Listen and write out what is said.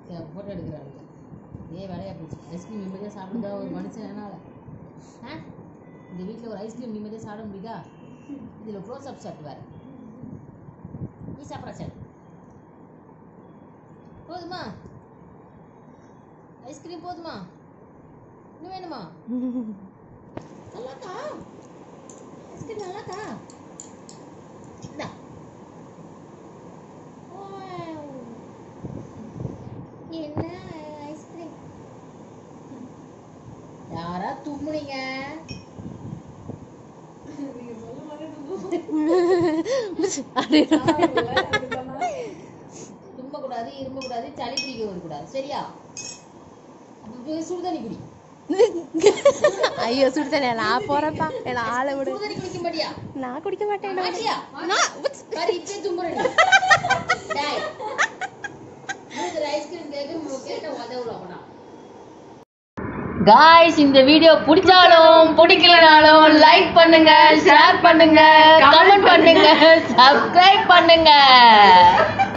Photo எடுக்கிறாங்க இதே வேலையாக போச்சு ஐஸ்கிரீம் நிம்மதியாக சாப்பிடுதா ஒரு மனுஷன் என்னால் ஆ இந்த வீட்டில் ஒரு ஐஸ்கிரீம் நிம்மதியாக சாப்பிட முடியுதா இதில் க்ளோஸ் அப் ஷர்ட் வேறு நீ சாப்பிட்ற ஷர்ட் போதுமா ஐஸ்கிரீம் போதுமா இன்னும் வேணுமா நல்லாக்கா ஐஸ்கிரீம் நல்லாக்கா இந்தா Wow. என்ன ஐஸ்கிரீம் யாரா தும்முனீங்க தும்மக்கூடாது இரும்பக்கூடாது சளி பிடிக்க விடக்கூடாது சரியா அப்ப போய் சுடுதண்ணி குடி ஐயோ சுடு தண்ணி நான் போறப்பா என்ன ஆளை விடு சுடுதண்ணி குடிக்க மாட்டியா நான் குடிக்க மாட்டேன் மாட்டியா பாரு இப்பயே தும்புறேன் டேய் மூணு ஐஸ்கிரீம் கேட்க கேட்ட உதவுல அப்பனா காய்ஸ் இந்த வீடியோ பிடிச்சாலும் பிடிக்கலனாலும் லைக் பண்ணுங்க ஷேர் பண்ணுங்க கமெண்ட் பண்ணுங்க சப்ஸ்கிரைப் பண்ணுங்க